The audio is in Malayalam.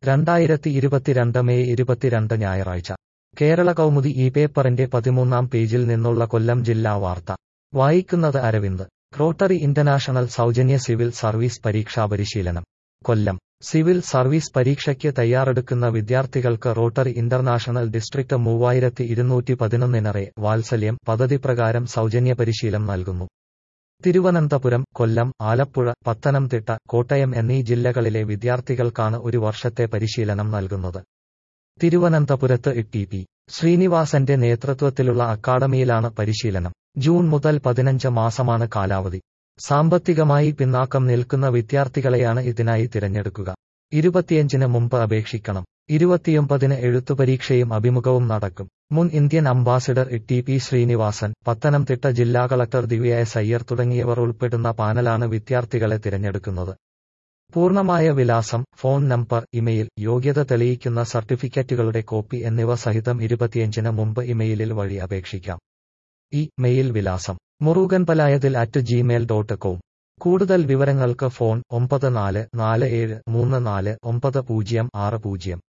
രണ്ടായിരത്തി ഇരുപത്തിരണ്ട് മെയ് ഇരുപത്തിരണ്ട് ഞായറാഴ്ച കേരള കൗമുദി ഈ പേപ്പറിന്റെ പതിമൂന്നാം പേജിൽ നിന്നുള്ള കൊല്ലം ജില്ലാ വാർത്ത വായിക്കുന്നത് അരവിന്ദ് റോട്ടറി ഇന്റർനാഷണൽ സൗജന്യ സിവിൽ സർവീസ് പരീക്ഷാ പരിശീലനം കൊല്ലം സിവിൽ സർവീസ് പരീക്ഷയ്ക്ക് തയ്യാറെടുക്കുന്ന വിദ്യാർത്ഥികൾക്ക് റോട്ടറി ഇന്റർനാഷണൽ ഡിസ്ട്രിക്ട് മൂവായിരത്തി ഇരുന്നൂറ്റി പതിനൊന്നിനറെ വാത്സല്യം പദ്ധതി പ്രകാരം സൗജന്യ പരിശീലനം നൽകുന്നു തിരുവനന്തപുരം കൊല്ലം ആലപ്പുഴ പത്തനംതിട്ട കോട്ടയം എന്നീ ജില്ലകളിലെ വിദ്യാർത്ഥികൾക്കാണ് ഒരു വർഷത്തെ പരിശീലനം നൽകുന്നത് തിരുവനന്തപുരത്ത് ടി പി ശ്രീനിവാസന്റെ നേതൃത്വത്തിലുള്ള അക്കാഡമിയിലാണ് പരിശീലനം ജൂൺ മുതൽ പതിനഞ്ച് മാസമാണ് കാലാവധി സാമ്പത്തികമായി പിന്നാക്കം നിൽക്കുന്ന വിദ്യാർത്ഥികളെയാണ് ഇതിനായി തിരഞ്ഞെടുക്കുക ഇരുപത്തിയഞ്ചിന് മുമ്പ് അപേക്ഷിക്കണം ഇരുപത്തിയൊമ്പതിന് എഴുത്തുപരീക്ഷയും അഭിമുഖവും നടക്കും മുൻ Indian ambassador T P Srinivasan Pathanamthitta ജില്ലാ കളക്ടർ ദിവ്യ എസ് അയ്യർ തുടങ്ങിയവർ ഉൾപ്പെടുന്ന പാനലാണ് വിദ്യാർത്ഥികളെ തിരഞ്ഞെടുക്കുന്നത് പൂർണ്ണമായ വിലാസം ഫോൺ നമ്പർ ഇമെയിൽ യോഗ്യത തെളിയിക്കുന്ന സർട്ടിഫിക്കറ്റുകളുടെ കോപ്പി എന്നിവ സഹിതം ഇരുപത്തിയഞ്ചിന് മുമ്പ് ഇമെയിലിൽ വഴി അപേക്ഷിക്കാം ഈ മെയിൽ വിലാസം മുറുകൻപലായതിൽ അറ്റ് ജിമെയിൽ ഡോട്ട് കോം കൂടുതൽ വിവരങ്ങൾക്ക് ഫോൺ ഒമ്പത് നാല് നാല് ഏഴ് മൂന്ന് നാല് ഒമ്പത് പൂജ്യം ആറ് പൂജ്യം